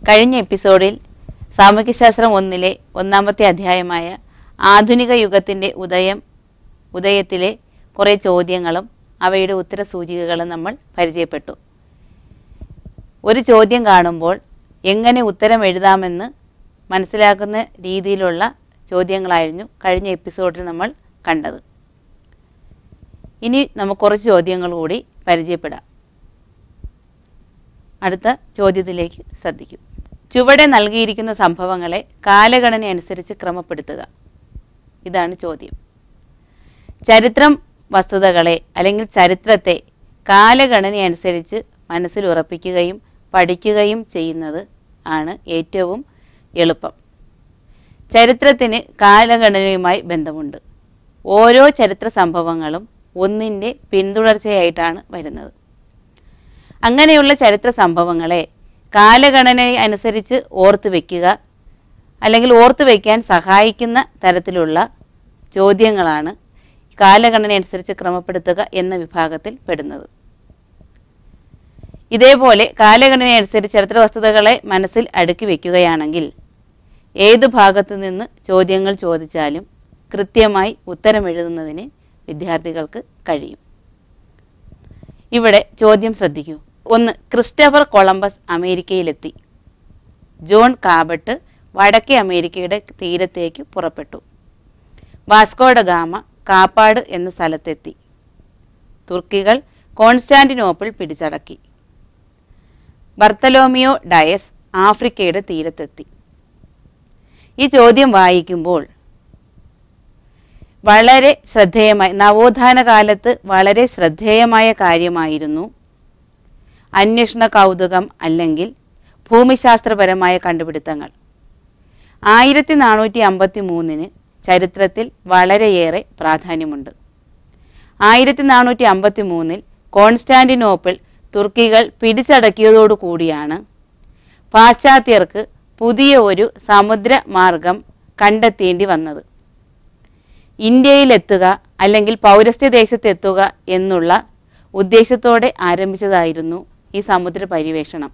കഴിഞ്ഞ എപ്പിസോഡിൽ സാമൂഹ്യശാസ്ത്രം ഒന്നിലെ ഒന്നാമത്തെ അധ്യായമായ ആധുനിക യുഗത്തിൻ്റെ ഉദയം ഉദയത്തിലെ കുറേ ചോദ്യങ്ങളും അവയുടെ ഉത്തര സൂചികകളും നമ്മൾ പരിചയപ്പെട്ടു ഒരു ചോദ്യം കാണുമ്പോൾ എങ്ങനെ ഉത്തരം എഴുതാമെന്ന് മനസ്സിലാക്കുന്ന രീതിയിലുള്ള ചോദ്യങ്ങളായിരുന്നു കഴിഞ്ഞ എപ്പിസോഡിൽ നമ്മൾ കണ്ടത് ഇനി നമുക്ക് കുറച്ച് ചോദ്യങ്ങൾ കൂടി പരിചയപ്പെടാം അടുത്ത ചോദ്യത്തിലേക്ക് ശ്രദ്ധിക്കൂ ചുവടെ നൽകിയിരിക്കുന്ന സംഭവങ്ങളെ കാലഗണന അനുസരിച്ച് ക്രമപ്പെടുത്തുക ഇതാണ് ചോദ്യം ചരിത്രം വസ്തുതകളെ അല്ലെങ്കിൽ ചരിത്രത്തെ കാലഗണന അനുസരിച്ച് മനസ്സിൽ ഉറപ്പിക്കുകയും പഠിക്കുകയും ചെയ്യുന്നത് ആണ് ഏറ്റവും എളുപ്പം ചരിത്രത്തിന് കാലഗണനയുമായി ബന്ധമുണ്ട് ഓരോ ചരിത്ര സംഭവങ്ങളും ഒന്നിൻ്റെ പിന്തുടർച്ചയായിട്ടാണ് വരുന്നത് അങ്ങനെയുള്ള ചരിത്ര സംഭവങ്ങളെ കാലഗണന അനുസരിച്ച് ഓർത്തു വയ്ക്കുക അല്ലെങ്കിൽ ഓർത്തു വയ്ക്കാൻ സഹായിക്കുന്ന തരത്തിലുള്ള ചോദ്യങ്ങളാണ് കാലഗണന അനുസരിച്ച് ക്രമപ്പെടുത്തുക എന്ന വിഭാഗത്തിൽ പെടുന്നത് ഇതേപോലെ കാലഗണന അനുസരിച്ച് ചരിത്ര വസ്തുതകളെ മനസ്സിൽ അടുക്കി വയ്ക്കുകയാണെങ്കിൽ ഏതു ഭാഗത്തു നിന്ന് ചോദ്യങ്ങൾ ചോദിച്ചാലും കൃത്യമായി ഉത്തരം എഴുതുന്നതിന് വിദ്യാർത്ഥികൾക്ക് കഴിയും ഇവിടെ ചോദ്യം ശ്രദ്ധിക്കൂ ഒന്ന് ക്രിസ്റ്റഫർ കൊളംബസ് അമേരിക്കയിലെത്തി ജോൺ കാബട്ട് വടക്കേ അമേരിക്കയുടെ തീരത്തേക്ക് പുറപ്പെട്ടു വാസ്കോഡ ഗാമ കാപ്പാട് എന്ന സ്ഥലത്തെത്തി തുർക്കികൾ കോൺസ്റ്റാന്റിനോപ്പിൾ പിടിച്ചടക്കി ബർത്തലോമിയോ ഡയസ് ആഫ്രിക്കയുടെ തീരത്തെത്തി ഈ ചോദ്യം വായിക്കുമ്പോൾ വളരെ ശ്രദ്ധേയമായി നവോത്ഥാന കാലത്ത് വളരെ ശ്രദ്ധേയമായ കാര്യമായിരുന്നു അന്വേഷണ കൗതുകം അല്ലെങ്കിൽ ഭൂമിശാസ്ത്രപരമായ കണ്ടുപിടുത്തങ്ങൾ ആയിരത്തി നാനൂറ്റി അമ്പത്തി മൂന്നിന് ചരിത്രത്തിൽ വളരെയേറെ പ്രാധാന്യമുണ്ട് ആയിരത്തി നാനൂറ്റി അമ്പത്തി മൂന്നിൽ കോൺസ്റ്റാന്റിനോപ്പിൾ തുർക്കികൾ പിടിച്ചടക്കിയതോടുകൂടിയാണ് പാശ്ചാത്യർക്ക് പുതിയ ഒരു സമുദ്ര മാർഗം കണ്ടെത്തേണ്ടി വന്നത് ഇന്ത്യയിലെത്തുക അല്ലെങ്കിൽ പൗരസ്ത്യ ദേശത്തെത്തുക എന്നുള്ള ഉദ്ദേശത്തോടെ ആരംഭിച്ചതായിരുന്നു ഈ സമുദ്ര പര്യവേഷണം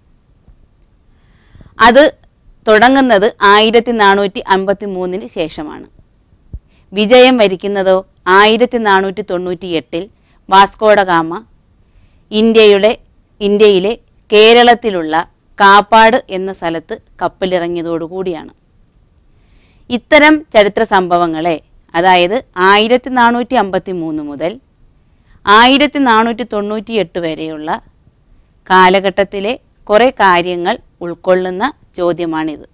അത് തുടങ്ങുന്നത് ആയിരത്തി നാനൂറ്റി അമ്പത്തി മൂന്നിന് ശേഷമാണ് വിജയം വരിക്കുന്നതോ ആയിരത്തി നാനൂറ്റി തൊണ്ണൂറ്റി എട്ടിൽ വാസ്കോഡ ഗാമ ഇന്ത്യയുടെ ഇന്ത്യയിലെ കേരളത്തിലുള്ള കാപ്പാട് എന്ന സ്ഥലത്ത് കപ്പലിറങ്ങിയതോടുകൂടിയാണ് ഇത്തരം ചരിത്ര സംഭവങ്ങളെ അതായത് ആയിരത്തി നാനൂറ്റി അമ്പത്തി മൂന്ന് മുതൽ ആയിരത്തി നാനൂറ്റി തൊണ്ണൂറ്റി എട്ട് വരെയുള്ള കാലഘട്ടത്തിലെ കുറേ കാര്യങ്ങൾ ഉൾക്കൊള്ളുന്ന ചോദ്യമാണിത്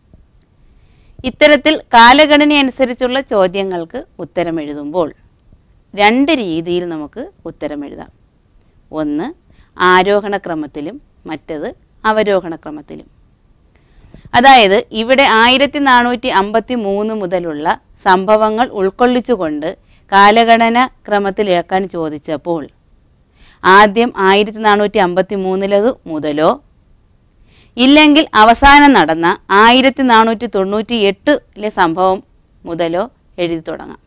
ഇത്തരത്തിൽ കാലഗണന അനുസരിച്ചുള്ള ചോദ്യങ്ങൾക്ക് ഉത്തരം എഴുതുമ്പോൾ രണ്ട് രീതിയിൽ നമുക്ക് ഉത്തരം എഴുതാം ഒന്ന് ആരോഹണ ക്രമത്തിലും മറ്റത് അവരോഹണ ക്രമത്തിലും അതായത് ഇവിടെ ആയിരത്തി നാനൂറ്റി അമ്പത്തി മൂന്ന് മുതലുള്ള സംഭവങ്ങൾ ഉൾക്കൊള്ളിച്ചുകൊണ്ട് കാലഗണന ക്രമത്തിലേക്കാൻ ചോദിച്ചപ്പോൾ ആദ്യം ആയിരത്തി നാനൂറ്റി അമ്പത്തി മൂന്നിലത് മുതലോ ഇല്ലെങ്കിൽ അവസാനം നടന്ന ആയിരത്തി നാനൂറ്റി തൊണ്ണൂറ്റി എട്ടിലെ സംഭവം മുതലോ എഴുതി തുടങ്ങാം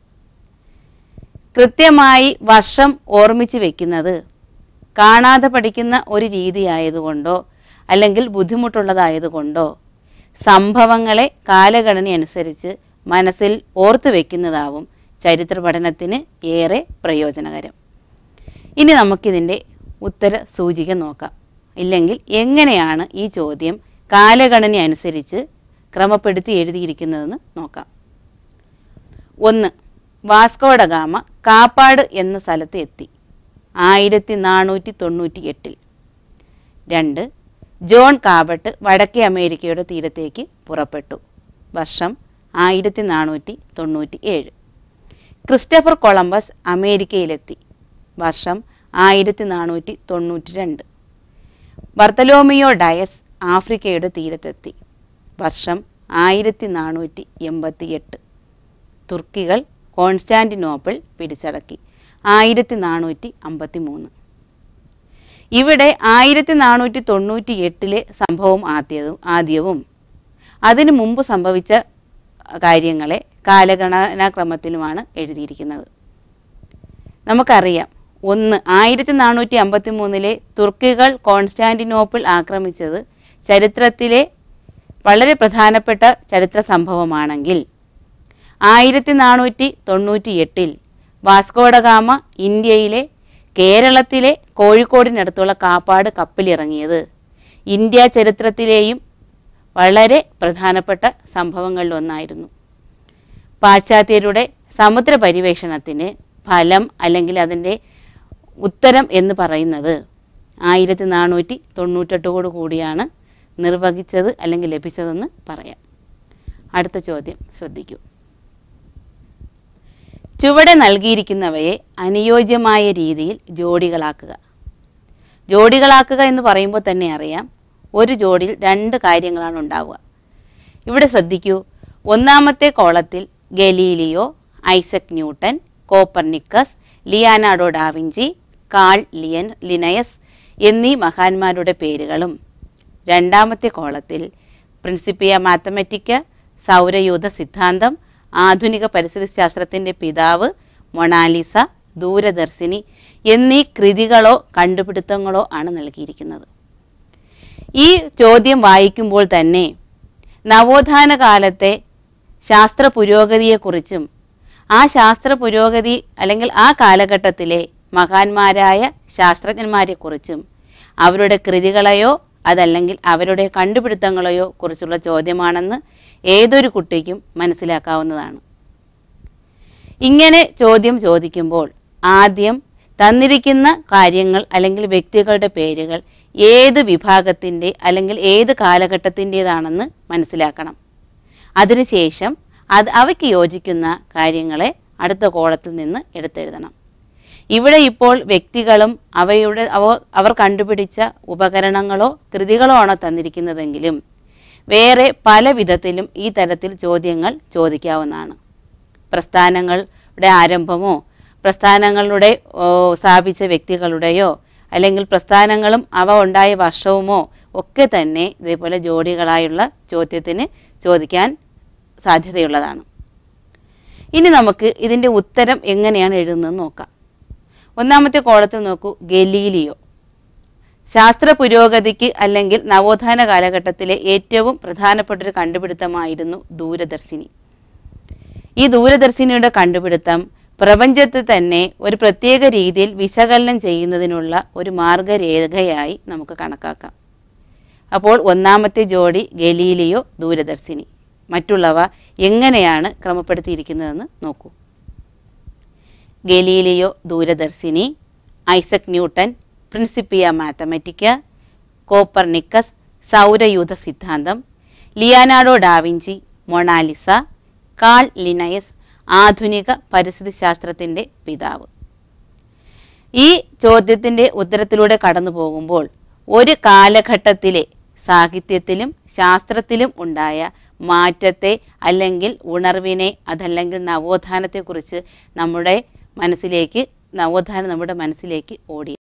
കൃത്യമായി വർഷം ഓർമ്മിച്ച് വെക്കുന്നത് കാണാതെ പഠിക്കുന്ന ഒരു രീതിയായതുകൊണ്ടോ അല്ലെങ്കിൽ ബുദ്ധിമുട്ടുള്ളതായതുകൊണ്ടോ സംഭവങ്ങളെ കാലഗണന അനുസരിച്ച് മനസ്സിൽ ഓർത്തു വെക്കുന്നതാവും ചരിത്ര പഠനത്തിന് ഏറെ പ്രയോജനകരം ഇനി നമുക്കിതിൻ്റെ ഉത്തര സൂചിക നോക്കാം ഇല്ലെങ്കിൽ എങ്ങനെയാണ് ഈ ചോദ്യം കാലഗണന അനുസരിച്ച് ക്രമപ്പെടുത്തി എഴുതിയിരിക്കുന്നതെന്ന് നോക്കാം ഒന്ന് വാസ്കോഡ ഗാമ കാപ്പാട് എന്ന സ്ഥലത്ത് എത്തി ആയിരത്തി നാനൂറ്റി തൊണ്ണൂറ്റി എട്ടിൽ രണ്ട് ജോൺ കാബട്ട് വടക്കേ അമേരിക്കയുടെ തീരത്തേക്ക് പുറപ്പെട്ടു വർഷം ആയിരത്തി നാനൂറ്റി തൊണ്ണൂറ്റി ഏഴ് ക്രിസ്റ്റഫർ കൊളംബസ് അമേരിക്കയിലെത്തി വർഷം ആയിരത്തി നാനൂറ്റി തൊണ്ണൂറ്റി രണ്ട് ബർത്തലോമിയോ ഡയസ് ആഫ്രിക്കയുടെ തീരത്തെത്തി വർഷം ആയിരത്തി നാനൂറ്റി എൺപത്തി എട്ട് തുർക്കികൾ കോൺസ്റ്റാന്റിനോപ്പിൾ പിടിച്ചടക്കി ആയിരത്തി നാനൂറ്റി അമ്പത്തി മൂന്ന് ഇവിടെ ആയിരത്തി നാനൂറ്റി തൊണ്ണൂറ്റി എട്ടിലെ സംഭവം ആദ്യവും ആദ്യവും അതിനു മുമ്പ് സംഭവിച്ച കാര്യങ്ങളെ കാലഗണനാക്രമത്തിലുമാണ് എഴുതിയിരിക്കുന്നത് നമുക്കറിയാം ഒന്ന് ആയിരത്തി നാനൂറ്റി അമ്പത്തി മൂന്നിലെ തുർക്കികൾ കോൺസ്റ്റാന്റിനോപ്പിൾ ആക്രമിച്ചത് ചരിത്രത്തിലെ വളരെ പ്രധാനപ്പെട്ട ചരിത്ര സംഭവമാണെങ്കിൽ ആയിരത്തി നാനൂറ്റി തൊണ്ണൂറ്റി എട്ടിൽ വാസ്കോഡഗാമ ഇന്ത്യയിലെ കേരളത്തിലെ കോഴിക്കോടിനടുത്തുള്ള കാപ്പാട് കപ്പലിറങ്ങിയത് ഇന്ത്യ ചരിത്രത്തിലെയും വളരെ പ്രധാനപ്പെട്ട സംഭവങ്ങളിലൊന്നായിരുന്നു പാശ്ചാത്യരുടെ സമുദ്ര പരിവേഷണത്തിന് ഫലം അല്ലെങ്കിൽ അതിൻ്റെ ഉത്തരം എന്ന് പറയുന്നത് ആയിരത്തി നാനൂറ്റി തൊണ്ണൂറ്റെട്ടോടു കൂടിയാണ് നിർവഹിച്ചത് അല്ലെങ്കിൽ ലഭിച്ചതെന്ന് പറയാം അടുത്ത ചോദ്യം ശ്രദ്ധിക്കൂ ചുവടെ നൽകിയിരിക്കുന്നവയെ അനുയോജ്യമായ രീതിയിൽ ജോഡികളാക്കുക ജോഡികളാക്കുക എന്ന് പറയുമ്പോൾ തന്നെ അറിയാം ഒരു ജോഡിയിൽ രണ്ട് കാര്യങ്ങളാണ് ഉണ്ടാവുക ഇവിടെ ശ്രദ്ധിക്കൂ ഒന്നാമത്തെ കോളത്തിൽ Galileo Isaac Newton Copernicus Leonardo da Vinci Carl ലിയൻ ലിനയസ് എന്നീ മഹാന്മാരുടെ പേരുകളും രണ്ടാമത്തെ കോളത്തിൽ പ്രിൻസിപ്പിയ മാത്തമാറ്റിക്ക സൗരയൂഥ സിദ്ധാന്തം ആധുനിക പരിസ്ഥിതി ശാസ്ത്രത്തിൻ്റെ പിതാവ് മൊണാലിസ ദൂരദർശിനി എന്നീ കൃതികളോ കണ്ടുപിടുത്തങ്ങളോ ആണ് നൽകിയിരിക്കുന്നത് ഈ ചോദ്യം വായിക്കുമ്പോൾ തന്നെ നവോത്ഥാന കാലത്തെ ശാസ്ത്ര പുരോഗതിയെക്കുറിച്ചും ആ ശാസ്ത്ര പുരോഗതി അല്ലെങ്കിൽ ആ കാലഘട്ടത്തിലെ മഹാന്മാരായ ശാസ്ത്രജ്ഞന്മാരെക്കുറിച്ചും അവരുടെ കൃതികളെയോ അതല്ലെങ്കിൽ അവരുടെ കണ്ടുപിടുത്തങ്ങളെയോ കുറിച്ചുള്ള ചോദ്യമാണെന്ന് ഏതൊരു കുട്ടിക്കും മനസ്സിലാക്കാവുന്നതാണ് ഇങ്ങനെ ചോദ്യം ചോദിക്കുമ്പോൾ ആദ്യം തന്നിരിക്കുന്ന കാര്യങ്ങൾ അല്ലെങ്കിൽ വ്യക്തികളുടെ പേരുകൾ ഏത് വിഭാഗത്തിൻ്റെ അല്ലെങ്കിൽ ഏത് കാലഘട്ടത്തിൻ്റേതാണെന്ന് മനസ്സിലാക്കണം അതിനുശേഷം അത് അവയ്ക്ക് യോജിക്കുന്ന കാര്യങ്ങളെ അടുത്ത കോളത്തിൽ നിന്ന് എടുത്തെഴുതണം ഇവിടെ ഇപ്പോൾ വ്യക്തികളും അവയുടെ അവ അവർ കണ്ടുപിടിച്ച ഉപകരണങ്ങളോ കൃതികളോ ആണ് തന്നിരിക്കുന്നതെങ്കിലും വേറെ പല വിധത്തിലും ഈ തരത്തിൽ ചോദ്യങ്ങൾ ചോദിക്കാവുന്നതാണ് പ്രസ്ഥാനങ്ങളുടെ ആരംഭമോ പ്രസ്ഥാനങ്ങളുടെ ഓ, സ്ഥാപിച്ച വ്യക്തികളുടെയോ അല്ലെങ്കിൽ പ്രസ്ഥാനങ്ങളും അവ ഉണ്ടായ വർഷവുമോ ഒക്കെ തന്നെ ഇതേപോലെ ജോഡികളായുള്ള ചോദ്യത്തിന് ചോദിക്കാൻ സാധ്യതയുള്ളതാണ് ഇനി നമുക്ക് ഇതിൻ്റെ ഉത്തരം എങ്ങനെയാണ് എഴുതുന്നതെന്ന് നോക്കാം ഒന്നാമത്തെ കോളത്തിൽ നോക്കൂ ഗലീലിയോ ശാസ്ത്ര പുരോഗതിക്ക് അല്ലെങ്കിൽ നവോത്ഥാന കാലഘട്ടത്തിലെ ഏറ്റവും പ്രധാനപ്പെട്ട ഒരു കണ്ടുപിടുത്തമായിരുന്നു ദൂരദർശിനി ഈ ദൂരദർശിനിയുടെ കണ്ടുപിടുത്തം പ്രപഞ്ചത്തെ തന്നെ ഒരു പ്രത്യേക രീതിയിൽ വിശകലനം ചെയ്യുന്നതിനുള്ള ഒരു മാർഗരേഖയായി നമുക്ക് കണക്കാക്കാം അപ്പോൾ ഒന്നാമത്തെ ജോഡി ഗലീലിയോ ദൂരദർശിനി മറ്റുള്ളവ എങ്ങനെയാണ് ക്രമപ്പെടുത്തിയിരിക്കുന്നതെന്ന് നോക്കൂ ഗലീലിയോ ദൂരദർശിനി Isaac Newton Principia Mathematica Copernicus സൗരയൂഥ സിദ്ധാന്തം Leonardo da Vinci Mona Lisa Carl Linnaeus ആധുനിക പരിസ്ഥിതി ശാസ്ത്രത്തിൻ്റെ പിതാവ് ഈ ചോദ്യത്തിൻ്റെ ഉത്തരത്തിലൂടെ കടന്നു പോകുമ്പോൾ ഒരു കാലഘട്ടത്തിലെ സാഹിത്യത്തിലും ശാസ്ത്രത്തിലും ഉണ്ടായ മാറ്റത്തെ അല്ലെങ്കിൽ ഉണർവിനെ അതല്ലെങ്കിൽ നവോത്ഥാനത്തെക്കുറിച്ച് നമ്മുടെ മനസ്സിലേക്ക് നവോത്ഥാനം നമ്മുടെ മനസ്സിലേക്ക് ഓടി